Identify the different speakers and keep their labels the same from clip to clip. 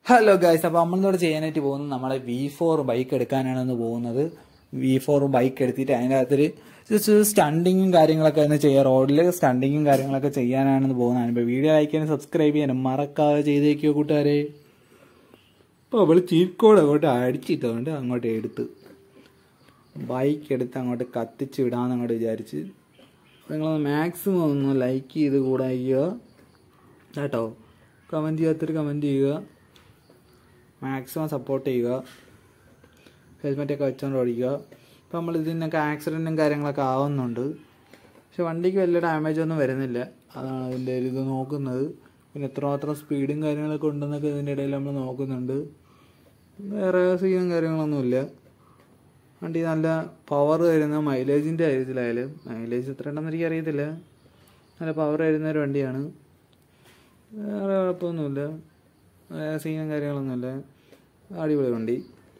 Speaker 1: hello guys അപ്പോൾ നമ്മളിവിടെ ചെയ്യാനായിട്ട് പോകുന്നത് നമ്മളെ വി ഫോർ ബൈക്ക് എടുക്കാനാണ് ഇന്ന് പോകുന്നത് വി ഫോർ ബൈക്ക് എടുത്തിട്ട് അതിൻ്റെ അകത്തൊരു ജസ്റ്റ് സ്റ്റണ്ടിങ്ങും കാര്യങ്ങളൊക്കെ ഒന്ന് ചെയ്യുക റോഡിൽ സ്റ്റണ്ടിങ്ങും കാര്യങ്ങളൊക്കെ ചെയ്യാനാണ് ഇന്ന് പോകുന്നത് ഇപ്പോൾ വീഡിയോ അയക്കാനും സബ്സ്ക്രൈബ് ചെയ്യാനും മറക്കാതെ ചെയ്തേക്കോ കൂട്ടുകാരെ ഇപ്പോൾ അവൾ ചീക്കോട് അങ്ങോട്ട് അടിച്ചിട്ടുണ്ട് അങ്ങോട്ട് എടുത്ത് ബൈക്ക് എടുത്ത് അങ്ങോട്ട് കത്തിച്ച് വിടാമെന്ന് അങ്ങോട്ട് വിചാരിച്ച് നിങ്ങളൊന്ന് മാക്സിമം ഒന്ന് ലൈക്ക് ചെയ്ത് കൂടെ ചെയ്യുക കേട്ടോ കമൻറ്റ് ചെയ്യാത്തൊരു കമൻറ്റ് ചെയ്യുക മാക്സിമം സപ്പോർട്ട് ചെയ്യുക ഹെൽമെറ്റൊക്കെ വെച്ചുകൊണ്ട് ഓടിക്കുക ഇപ്പം നമ്മൾ ഇതിനൊക്കെ ആക്സിഡൻറ്റും കാര്യങ്ങളൊക്കെ ആവുന്നുണ്ട് പക്ഷെ വണ്ടിക്ക് വലിയ ഡാമേജ് ഒന്നും വരുന്നില്ല അതാണ് അതിൻ്റെ ഒരു ഇത് നോക്കുന്നത് പിന്നെ എത്രമാത്രം സ്പീഡും കാര്യങ്ങളൊക്കെ ഉണ്ടെന്നൊക്കെ ഇതിൻ്റെ ഇടയിൽ നമ്മൾ നോക്കുന്നുണ്ട് വേറെ സീനും കാര്യങ്ങളൊന്നുമില്ല വണ്ടി നല്ല പവർ വരുന്ന മൈലേജിൻ്റെ കാര്യത്തിലായാലും മൈലേജ് എത്ര ഉണ്ടെന്ന് എനിക്ക് അറിയത്തില്ല നല്ല പവർ വരുന്ന ഒരു വണ്ടിയാണ് വേറെ കുഴപ്പമൊന്നുമില്ല വേറെ സീനും കാര്യങ്ങളൊന്നുമില്ല അടിപൊളി വണ്ടി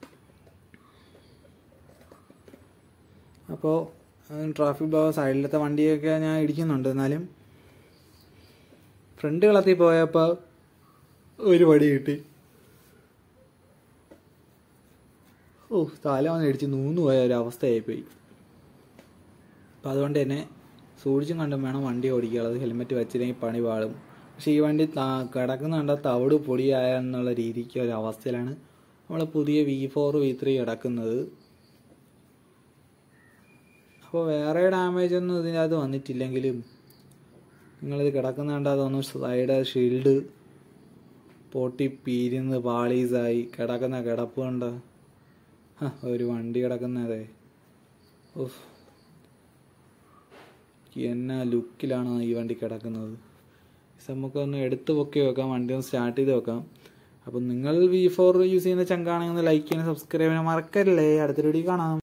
Speaker 1: അപ്പോൾ ട്രാഫിക് ബ്ലോ സൈഡിലത്തെ വണ്ടിയൊക്കെ ഞാൻ ഇടിക്കുന്നുണ്ട് എന്നാലും ഫ്രണ്ട് കളത്തിൽ പോയപ്പോൾ ഒരു പടി കിട്ടി ഓ തല വന്ന് ഇടിച്ച് നൂന്ന് പോയ ഒരു അവസ്ഥയായിപ്പോയി അപ്പം അതുകൊണ്ട് തന്നെ സൂക്ഷിച്ചും കണ്ടും വേണം വണ്ടി ഓടിക്കാനുള്ളത് ഹെൽമെറ്റ് വെച്ചില്ലെങ്കിൽ പണി പാടും പക്ഷേ ഈ വണ്ടി കിടക്കുന്ന കണ്ട തവിട് പൊടിയായ എന്നുള്ള രീതിക്ക് ഒരു അവസ്ഥയിലാണ് നമ്മൾ പുതിയ വി ഫോർ വി ത്രീ കിടക്കുന്നത് അപ്പോൾ വേറെ ഡാമേജ് ഒന്നും ഇതിനകത്ത് വന്നിട്ടില്ലെങ്കിലും നിങ്ങളിത് കിടക്കുന്ന കണ്ടാൽ തോന്നുന്നു സൈഡ് ഷീൽഡ് പൊട്ടി പീരുന്ന് പാളീസായി കിടക്കുന്ന കിടപ്പ് കണ്ട ഒരു വണ്ടി കിടക്കുന്നതേ ഓഫ് എന്നാ ലുക്കിലാണ് ഈ വണ്ടി കിടക്കുന്നത് നമുക്കൊന്ന് എടുത്ത് പൊക്കി വെക്കാം വണ്ടി ഒന്ന് സ്റ്റാർട്ട് ചെയ്ത് വെക്കാം അപ്പം നിങ്ങൾ വി ഫോർ യൂസ് ചെയ്യുന്ന ചങ്കാണെങ്കിൽ ഒന്ന് ലൈക്ക് ചെയ്യാനും സബ്സ്ക്രൈബ് ചെയ്യാൻ മറക്കല്ലേ അടുത്ത വീഡിയോ കാണാം